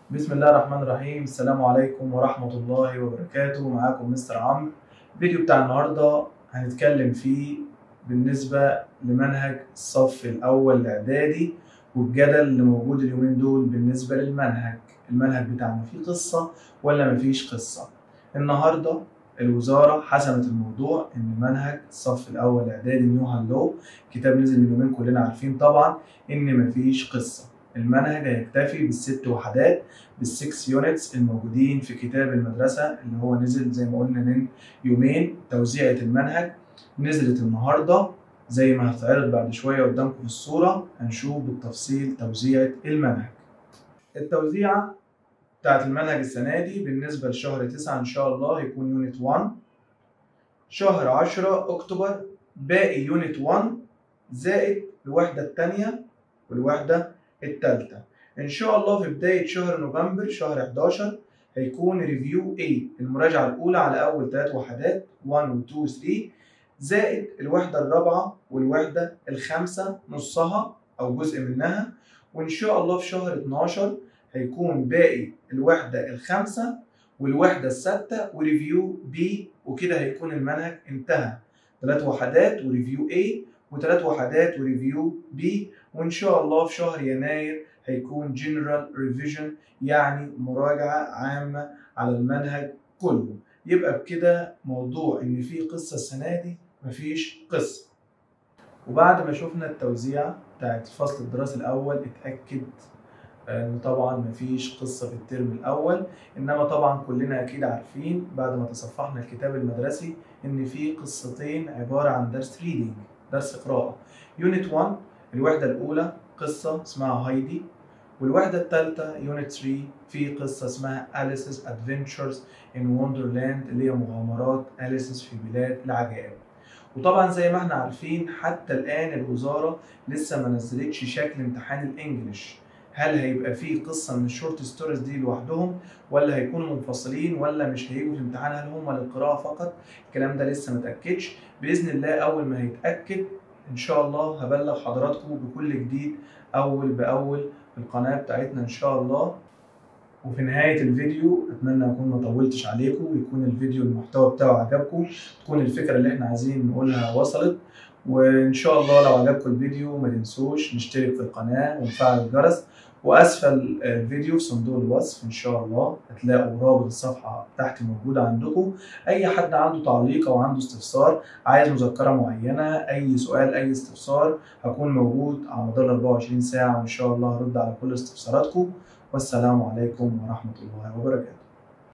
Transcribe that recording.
بسم الله الرحمن الرحيم السلام عليكم ورحمة الله وبركاته معاكم مستر عمرو الفيديو بتاع النهاردة هنتكلم فيه بالنسبة لمنهج الصف الأول الإعدادي والجدل اللي موجود اليومين دول بالنسبة للمنهج المنهج بتاعنا فيه قصة ولا مفيش قصة النهاردة الوزارة حسمت الموضوع إن منهج الصف الأول الإعدادي نيو هالو كتاب نزل من يومين كلنا عارفين طبعا إن مفيش قصة المنهج هيكتفي بالست وحدات بالسكس يونتس الموجودين في كتاب المدرسة اللي هو نزل زي ما قلنا من يومين توزيعة المنهج نزلت النهاردة زي ما هتعرض بعد شوية قدامكم في الصورة هنشوف بالتفصيل توزيعة المنهج التوزيعة بتاعت المنهج السنة دي بالنسبة لشهر تسعة إن شاء الله هيكون يونت 1 شهر 10 أكتوبر باقي يونت 1 زائد الوحدة التانية والوحدة التالتة إن شاء الله في بداية شهر نوفمبر شهر 11 هيكون ريفيو A المراجعة الأولى على أول ثلاث وحدات 1 و 2 و 3 زائد الوحدة الرابعة والوحدة الخامسة نصها أو جزء منها وإن شاء الله في شهر 12 هيكون باقي الوحدة الخامسة والوحدة السادسة وريفيو B وكده هيكون المنهج انتهى ثلاث وحدات وريفيو A وثلاث وحدات وريفيو B وإن شاء الله في شهر يناير هيكون جنرال ريفيجن يعني مراجعة عامة على المنهج كله يبقى بكده موضوع إن في قصة السنة دي مفيش قصة وبعد ما شفنا التوزيع بتاعت الفصل الدراسي الأول اتأكد ان طبعا مفيش قصه في الترم الاول انما طبعا كلنا اكيد عارفين بعد ما تصفحنا الكتاب المدرسي ان في قصتين عباره عن درس ريدنج درس قراءه يونت 1 الوحده الاولى قصه اسمها هايدي والوحده الثالثه يونت 3 في قصه اسمها أليس's ادفنتشرز ان وندرلاند اللي هي مغامرات أليس's في بلاد العجائب وطبعا زي ما احنا عارفين حتى الان الوزاره لسه ما نزلتش شكل امتحان الانجليش هل هيبقى فيه قصه من الشورت ستوريز دي لوحدهم ولا هيكونوا منفصلين ولا مش هيجوا في الامتحان هل هم للقراءه فقط الكلام ده لسه ما اتاكدش باذن الله اول ما هيتاكد ان شاء الله هبلغ حضراتكم بكل جديد اول باول في القناه بتاعتنا ان شاء الله وفي نهاية الفيديو أتمنى أكون ما طولتش عليكم ويكون الفيديو المحتوى بتاعه عجبكم تكون الفكرة اللي احنا عايزين نقولها وصلت وإن شاء الله لو عجبكم الفيديو ما تنسوش نشترك في القناة ونفعل الجرس واسفل الفيديو في صندوق الوصف ان شاء الله هتلاقوا رابط الصفحه تحت موجوده عندكم اي حد عنده تعليق او عنده استفسار عايز مذكره معينه اي سؤال اي استفسار هكون موجود على مدار 24 ساعه وان شاء الله هرد على كل استفساراتكم والسلام عليكم ورحمه الله وبركاته